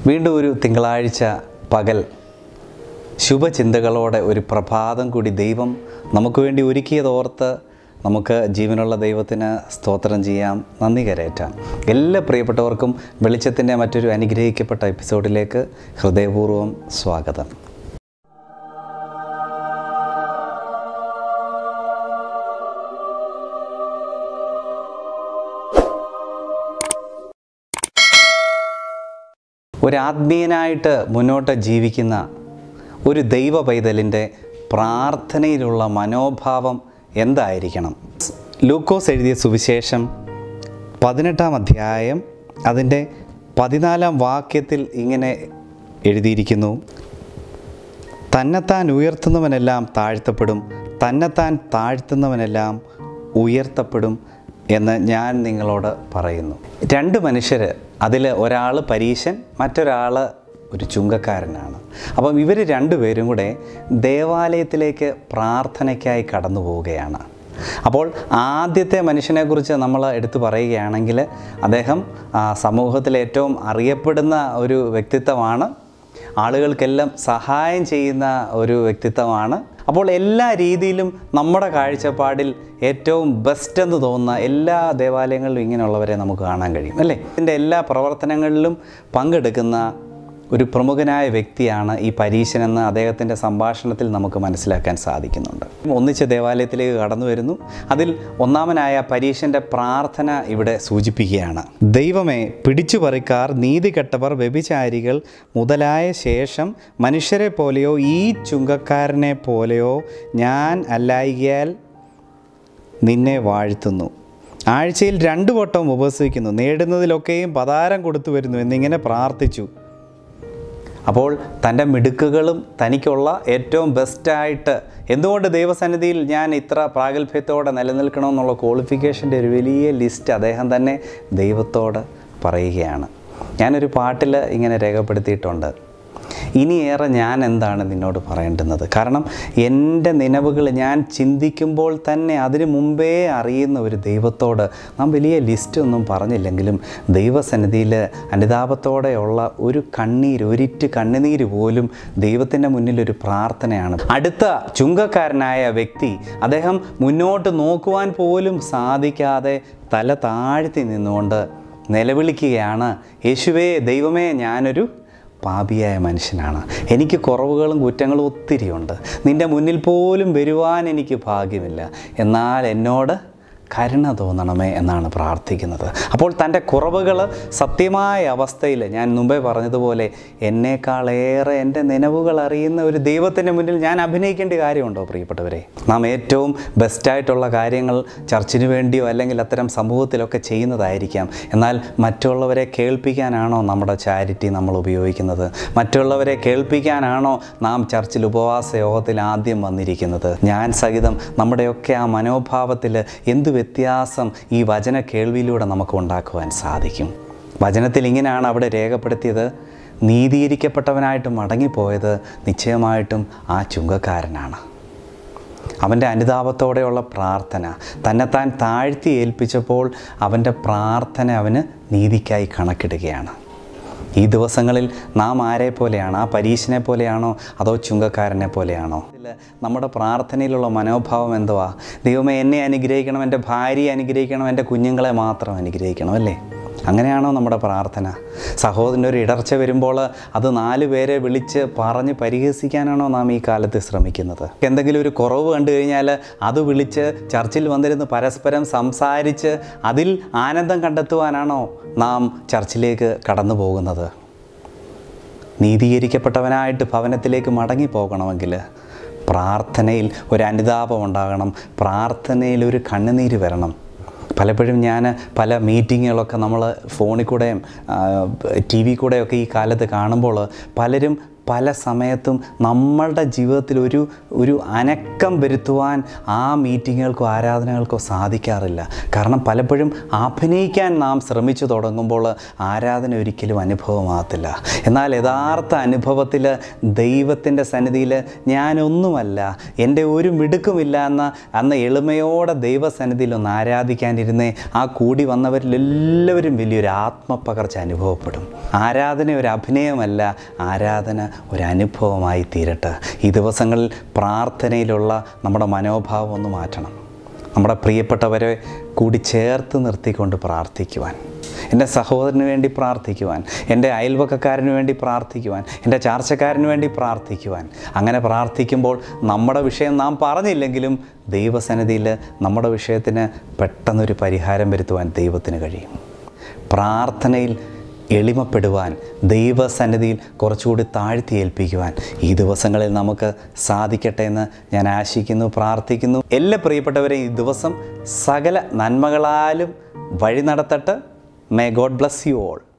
വീണ്ടും ഒരു തിങ്കളാഴ്ച പകൽ ശുഭചിന്തകളോടെ ഒരു പ്രഭാതം കൂടി ദൈവം നമുക്ക് വേണ്ടി ഒരുക്കിയതോർത്ത് നമുക്ക് ജീവനുള്ള ദൈവത്തിന് സ്തോത്രം ചെയ്യാം നന്ദി കരയറ്റാം എല്ലാ പ്രിയപ്പെട്ടവർക്കും വെളിച്ചത്തിൻ്റെ മറ്റൊരു അനുഗ്രഹിക്കപ്പെട്ട എപ്പിസോഡിലേക്ക് ഹൃദയപൂർവ്വം സ്വാഗതം ഒരു ആത്മീയനായിട്ട് മുന്നോട്ട് ജീവിക്കുന്ന ഒരു ദൈവ പൈതലിൻ്റെ പ്രാർത്ഥനയിലുള്ള മനോഭാവം എന്തായിരിക്കണം ലൂക്കോസ് എഴുതിയ സുവിശേഷം പതിനെട്ടാം അധ്യായം അതിൻ്റെ പതിനാലാം വാക്യത്തിൽ ഇങ്ങനെ എഴുതിയിരിക്കുന്നു തന്നെത്താൻ ഉയർത്തുന്നവനെല്ലാം താഴ്ത്തപ്പെടും തന്നെത്താൻ താഴ്ത്തുന്നവനെല്ലാം ഉയർത്തപ്പെടും എന്ന് ഞാൻ നിങ്ങളോട് പറയുന്നു രണ്ട് മനുഷ്യർ അതിൽ ഒരാൾ പരീശൻ മറ്റൊരാൾ ഒരു ചുങ്കക്കാരനാണ് അപ്പം ഇവർ രണ്ടുപേരും കൂടെ ദേവാലയത്തിലേക്ക് പ്രാർത്ഥനയ്ക്കായി കടന്നു പോവുകയാണ് അപ്പോൾ ആദ്യത്തെ മനുഷ്യനെക്കുറിച്ച് നമ്മൾ എടുത്തു പറയുകയാണെങ്കിൽ അദ്ദേഹം ആ, സമൂഹത്തിലെ ഏറ്റവും അറിയപ്പെടുന്ന ഒരു വ്യക്തിത്വമാണ് ആളുകൾക്കെല്ലാം സഹായം ചെയ്യുന്ന ഒരു വ്യക്തിത്വമാണ് അപ്പോൾ എല്ലാ രീതിയിലും നമ്മുടെ കാഴ്ചപ്പാടിൽ ഏറ്റവും ബെസ്റ്റ് എന്ന് തോന്നുന്ന എല്ലാ ദേവാലയങ്ങളിലും ഇങ്ങനെയുള്ളവരെ നമുക്ക് കാണാൻ കഴിയും അല്ലേ ഇതിൻ്റെ എല്ലാ പ്രവർത്തനങ്ങളിലും പങ്കെടുക്കുന്ന ഒരു പ്രമുഖനായ വ്യക്തിയാണ് ഈ പരീശനെന്ന് അദ്ദേഹത്തിൻ്റെ സംഭാഷണത്തിൽ നമുക്ക് മനസ്സിലാക്കാൻ സാധിക്കുന്നുണ്ട് ഒന്നിച്ച് ദേവാലയത്തിലേക്ക് കടന്നു വരുന്നു അതിൽ ഒന്നാമനായ പരീശൻ്റെ പ്രാർത്ഥന ഇവിടെ സൂചിപ്പിക്കുകയാണ് ദൈവമേ പിടിച്ചുപറിക്കാർ നീതി കെട്ടവർ വ്യഭിചാരികൾ മുതലായ ശേഷം മനുഷ്യരെ പോലെയോ ഈ ചുങ്കക്കാരനെ പോലെയോ ഞാൻ അല്ലായികയാൽ നിന്നെ വാഴ്ത്തുന്നു ആഴ്ചയിൽ രണ്ടു വട്ടം ഉപവസിക്കുന്നു നേടുന്നതിലൊക്കെയും പതാരം കൊടുത്തു വരുന്നു എന്നിങ്ങനെ പ്രാർത്ഥിച്ചു അപ്പോൾ തൻ്റെ മിടുക്കുകളും തനിക്കുള്ള ഏറ്റവും ബെസ്റ്റായിട്ട് എന്തുകൊണ്ട് ദൈവസന്നിധിയിൽ ഞാൻ ഇത്ര പ്രാഗൽഭ്യത്തോടെ നിലനിൽക്കണമെന്നുള്ള ക്വാളിഫിക്കേഷൻ്റെ ഒരു വലിയ ലിസ്റ്റ് അദ്ദേഹം തന്നെ ദൈവത്തോട് പറയുകയാണ് ഞാനൊരു പാട്ടിൽ ഇങ്ങനെ രേഖപ്പെടുത്തിയിട്ടുണ്ട് ഇനിയേറെ ഞാൻ എന്താണ് നിന്നോട് പറയേണ്ടുന്നത് കാരണം എൻ്റെ നിലവുകൾ ഞാൻ ചിന്തിക്കുമ്പോൾ തന്നെ അതിനു മുമ്പേ അറിയുന്ന ഒരു ദൈവത്തോട് നാം വലിയ ലിസ്റ്റ് ഒന്നും പറഞ്ഞില്ലെങ്കിലും ദൈവസന്നിധിയിൽ അനുതാപത്തോടെയുള്ള ഒരു കണ്ണീര് ഒരിറ്റ് കണ്ണുനീര് പോലും ദൈവത്തിൻ്റെ മുന്നിൽ ഒരു പ്രാർത്ഥനയാണ് അടുത്ത ചുങ്കക്കാരനായ വ്യക്തി അദ്ദേഹം മുന്നോട്ട് നോക്കുവാൻ പോലും സാധിക്കാതെ തല താഴ്ത്തി നിന്നുകൊണ്ട് നിലവിളിക്കുകയാണ് യേശുവേ ദൈവമേ ഞാനൊരു പാപിയായ മനുഷ്യനാണ് എനിക്ക് കുറവുകളും കുറ്റങ്ങളും ഒത്തിരിയുണ്ട് നിൻ്റെ മുന്നിൽ പോലും വരുവാൻ എനിക്ക് ഭാഗ്യമില്ല എന്നാൽ എന്നോട് കരുണ തോന്നണമേ എന്നാണ് പ്രാർത്ഥിക്കുന്നത് അപ്പോൾ തൻ്റെ കുറവുകൾ സത്യമായ അവസ്ഥയിൽ ഞാൻ മുമ്പേ പറഞ്ഞതുപോലെ എന്നേക്കാളേറെ എൻ്റെ നിലവുകൾ അറിയുന്ന ഒരു ദൈവത്തിൻ്റെ മുന്നിൽ ഞാൻ അഭിനയിക്കേണ്ട കാര്യമുണ്ടോ പ്രിയപ്പെട്ടവരെ നാം ഏറ്റവും ബെസ്റ്റായിട്ടുള്ള കാര്യങ്ങൾ ചർച്ചിന് വേണ്ടിയോ അല്ലെങ്കിൽ അത്തരം സമൂഹത്തിലൊക്കെ ചെയ്യുന്നതായിരിക്കാം എന്നാൽ മറ്റുള്ളവരെ കേൾപ്പിക്കാനാണോ നമ്മുടെ ചാരിറ്റി നമ്മൾ ഉപയോഗിക്കുന്നത് മറ്റുള്ളവരെ കേൾപ്പിക്കാനാണോ നാം ചർച്ചിൽ ഉപവാസ യോഗത്തിൽ ആദ്യം വന്നിരിക്കുന്നത് ഞാൻ സഹിതം നമ്മുടെയൊക്കെ ആ മനോഭാവത്തിൽ എന്ത് വ്യത്യാസം ഈ വചന കേൾവിയിലൂടെ നമുക്ക് ഉണ്ടാക്കുവാൻ സാധിക്കും വചനത്തിൽ ഇങ്ങനെയാണ് അവിടെ രേഖപ്പെടുത്തിയത് നീതീകരിക്കപ്പെട്ടവനായിട്ട് മടങ്ങിപ്പോയത് നിശ്ചയമായിട്ടും ആ ചുങ്കക്കാരനാണ് അവൻ്റെ അനുതാപത്തോടെയുള്ള പ്രാർത്ഥന തന്നെത്താൻ താഴ്ത്തി ഏൽപ്പിച്ചപ്പോൾ അവൻ്റെ പ്രാർത്ഥന അവന് നീതിക്കായി കണക്കിടുകയാണ് ഈ ദിവസങ്ങളിൽ നാം ആരെ പോലെയാണ് ആ പരീശനെ പോലെയാണോ അതോ ചുങ്കക്കാരനെ പോലെയാണോ ഇതിൽ നമ്മുടെ പ്രാർത്ഥനയിലുള്ള മനോഭാവം എന്തുവാ ദൈവമേ എന്നെ അനുഗ്രഹിക്കണം എൻ്റെ ഭാര്യയെ അനുഗ്രഹിക്കണം എൻ്റെ കുഞ്ഞുങ്ങളെ മാത്രം അനുഗ്രഹിക്കണം അല്ലേ അങ്ങനെയാണോ നമ്മുടെ പ്രാർത്ഥന സഹോദരൻ്റെ ഒരു ഇടർച്ച വരുമ്പോൾ അത് നാല് പേരെ വിളിച്ച് പറഞ്ഞ് പരിഹസിക്കാനാണോ നാം ഈ കാലത്ത് ശ്രമിക്കുന്നത് എന്തെങ്കിലും ഒരു കുറവ് കണ്ടു കഴിഞ്ഞാൽ അത് വിളിച്ച് ചർച്ചിൽ വന്നിരുന്ന് പരസ്പരം സംസാരിച്ച് അതിൽ ആനന്ദം കണ്ടെത്തുവാനാണോ നാം ചർച്ചിലേക്ക് കടന്നു പോകുന്നത് നീതീകരിക്കപ്പെട്ടവനായിട്ട് ഭവനത്തിലേക്ക് മടങ്ങി പോകണമെങ്കിൽ പ്രാർത്ഥനയിൽ ഒരു അനുതാപം ഉണ്ടാകണം പ്രാർത്ഥനയിൽ ഒരു കണ്ണുനീര് വരണം പലപ്പോഴും ഞാൻ പല മീറ്റിങ്ങുകളൊക്കെ നമ്മൾ ഫോണിൽ കൂടെയും ടി വി കൂടെയൊക്കെ ഈ കാലത്ത് കാണുമ്പോൾ പലരും പല സമയത്തും നമ്മളുടെ ജീവിതത്തിൽ ഒരു ഒരു അനക്കം വരുത്തുവാൻ ആ മീറ്റിങ്ങുകൾക്കോ ആരാധനകൾക്കോ സാധിക്കാറില്ല കാരണം പലപ്പോഴും അഭിനയിക്കാൻ നാം ശ്രമിച്ചു തുടങ്ങുമ്പോൾ ആരാധന ഒരിക്കലും അനുഭവമാകത്തില്ല എന്നാൽ യഥാർത്ഥ അനുഭവത്തിൽ ദൈവത്തിൻ്റെ സന്നിധിയിൽ ഞാനൊന്നുമല്ല എൻ്റെ ഒരു മിടുക്കുമില്ല എന്ന അന്ന് എളിമയോടെ ദൈവസന്നിധിയിൽ ഒന്ന് ആരാധിക്കാനിരുന്നേ ആ കൂടി വന്നവരിലെല്ലാവരും വലിയൊരു ആത്മപകർച്ച അനുഭവപ്പെടും ആരാധന ഒരു അഭിനയമല്ല ആരാധന ഒരു അനുഭവമായി തീരട്ടെ ഈ ദിവസങ്ങളിൽ പ്രാർത്ഥനയിലുള്ള നമ്മുടെ മനോഭാവം ഒന്ന് മാറ്റണം നമ്മുടെ പ്രിയപ്പെട്ടവരെ കൂടി ചേർത്ത് നിർത്തിക്കൊണ്ട് പ്രാർത്ഥിക്കുവാൻ എൻ്റെ സഹോദരന് വേണ്ടി പ്രാർത്ഥിക്കുവാൻ എൻ്റെ അയൽവക്കക്കാരന് വേണ്ടി പ്രാർത്ഥിക്കുവാൻ എൻ്റെ ചാർച്ചക്കാരന് വേണ്ടി പ്രാർത്ഥിക്കുവാൻ അങ്ങനെ പ്രാർത്ഥിക്കുമ്പോൾ നമ്മുടെ വിഷയം നാം പറഞ്ഞില്ലെങ്കിലും ദൈവസന്നിധിയിൽ നമ്മുടെ വിഷയത്തിന് പെട്ടെന്നൊരു പരിഹാരം വരുത്തുവാൻ ദൈവത്തിന് കഴിയും പ്രാർത്ഥനയിൽ എളിമപ്പെടുവാൻ ദൈവസന്നിധിയിൽ കുറച്ചുകൂടി താഴ്ത്തി ഏൽപ്പിക്കുവാൻ ഈ ദിവസങ്ങളിൽ നമുക്ക് സാധിക്കട്ടെ എന്ന് ഞാൻ ആശിക്കുന്നു പ്രാർത്ഥിക്കുന്നു എല്ലാ പ്രിയപ്പെട്ടവരെയും ഈ ദിവസം സകല നന്മകളാലും വഴി നടത്തട്ടെ may God bless you all